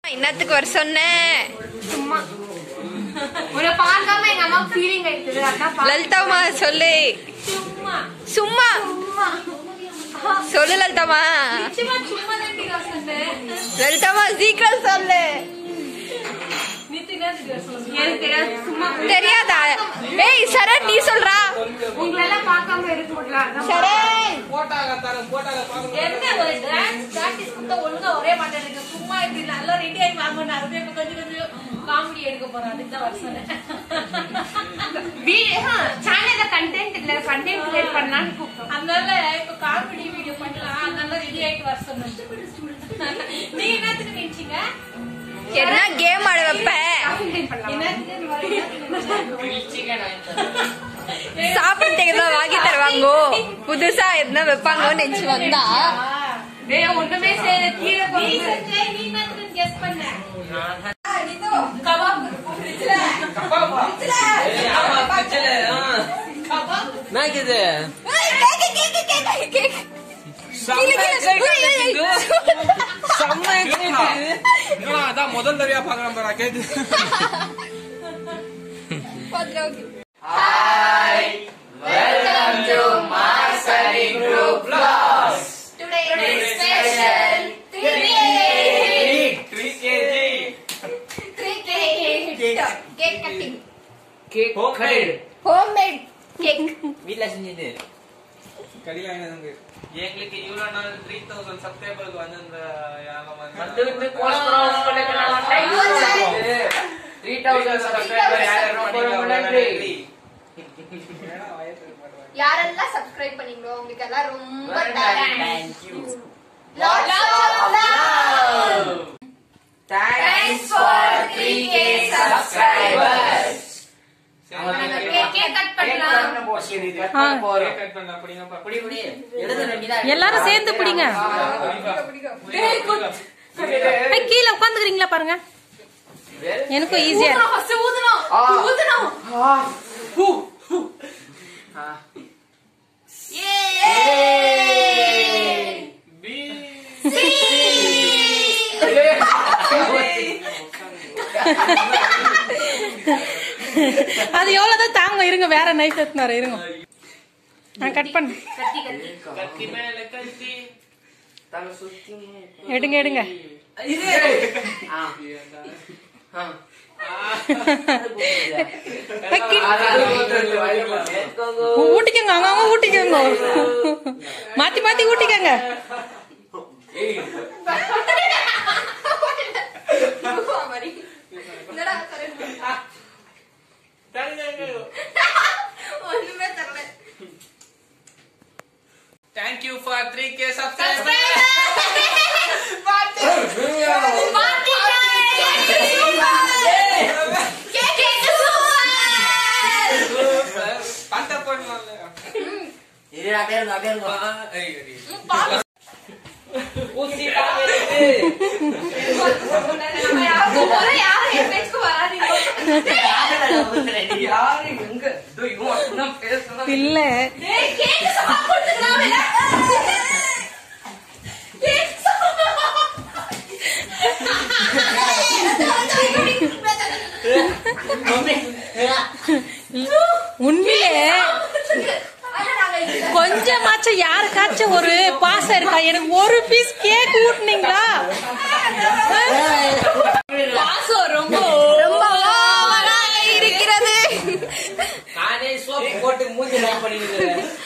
இன்னத்துக்கு வர சொன்னேன் சும்மா உன்னை பார்க்காம எங்க அம்மா ஃபீலிங் ஆயிடுது அதான் பா- லலிதாமா சொல்லு சும்மா சும்மா சும்மா சொல்லு லலிதாமா நிச்சயமா சும்மா தான் டீ சொன்னேன் லலிதாமா சீக்கிரம் சொல்லு எனக்கு தெரியாது சும்மா தெரியாதா ஏய் சரண் நீ சொல்றா உங்களெல்லாம் பார்க்காம இருக்க முடியல அதான் சரண் போட்டாங்க தரம் போட்டாங்க பாருங்க என்ன ஒரு டான்ஸ் பிராக்டிஸ் கொடுத்தா ஒழுங்கா ஒரே மாட்டேன் சும்மா இப்படி நல்லா ரெடி ஆகி வாங்க அது இப்ப கொஞ்சம் கொஞ்சம் காமெடி எடுக்க போறோம் அதுக்கு தான் வர சொன்னேன் சேனல்ல கண்டென்ட் இல்ல கண்டென்ட் கிரியேட் பண்ணலாம்னு கூப்பிட்டோம் அதனால இப்ப காமெடி வீடியோ பண்ணலாம் அதனால ரெடி ஆயிட்டு வர சொன்னேன் நீ என்னத்துக்கு நினைச்சீங்க என்ன கேம் ஆட வைப்ப கண்டென்ட் பண்ணலாம் சாப்பிடுறதுக்கு ஏதாவது வாங்கி தருவாங்கோ புதுசா எதுனா வைப்பாங்கன்னு நினைச்சு வந்தா டேய் ஒண்ணுமே செய்யல கீழே நீ போகுது செஞ்ச நீ என்னத்துக்கு கெஸ் பண்ண கபாப் நாக்குது ஏய், கேக்கு, கேக்கு, கேக்கு, கேக்கு. அதான் முதல் தடவையா பாக்குறேன் பாரா கேக்கு பாத்துடா, okay. Today is special 3K. 3K cake cutting. Cake homemade Homemade cake. வீட்ல செஞ்சது கடிவாங்க எங்களுக்கு இவ்வளவு நாள் த்ரீ தௌசண்ட் சப்ஸ்கிரைபருக்கு வந்து இந்த வந்து வந்து போஸ்ட் ப்ரௌஸ் பண்ணிக்கலாம் டைம் த்ரீ தௌசண்ட் சப்ஸ்கிரைபர் யார் ரொம்ப ரொம்ப நன்றி யாரெல்லாம் சப்ஸ்கிரைப் பண்ணீங்களோ உங்களுக்கு எல்லாம் ரொம்ப Thank you. Lots of love. Thanks for 3k subscribers. Cake cut பண்ணலாம் கட் பண்ண அப்படிங்கப்பா புடி புடி எழுத வேண்டியதா எல்லாரும் சேர்ந்து பிடிங்க ஏய், கீழே உட்காந்துக்கிறீங்களா பாருங்க எனக்கும் ஈஸியா இருக்கு ஃபர்ஸ்ட் ஊதணும் ஊதணும் அது எவ்வளவுதான் தாங்க இருங்க வேற நைஃப் எடுத்துனாரு இருங்க நான் கட் பண்ண கத்தி மேல கத்தி தலை சுத்தி எடுங்க எடுங்க ஆ ஆ ஏய், கி- ஊட்டிக்கங்க அவங்க அவங்க ஊட்டிக்கங்க மாத்தி மாத்தி ஊட்டிக்கங்க என்னடா சரண்? ஒண்ணுமே தரல Thank you for 3k subscribers. பாட்ட போடலாம்ல இரு அப்படியே இருங்க அப்படியே இருங்க ஏய், ஏய். ஊசி பாக்குறது யாரு எங்க இதோ இவன் மட்டும்தான் பேசணும் இல்ல உண்மையிலே கொஞ்சமாச்சும் யாருக்காச்சும் ஒரு பாசம் இருக்கா எனக்கு ஒரு பீஸ் கேக் ஊட்டுனீங்களா பாசம் ரொம்ப ரொம்ப ஓவரா இருக்கிறது நானே சோப்பு போட்டு மூஞ்சி லைக் பண்ணிட்டு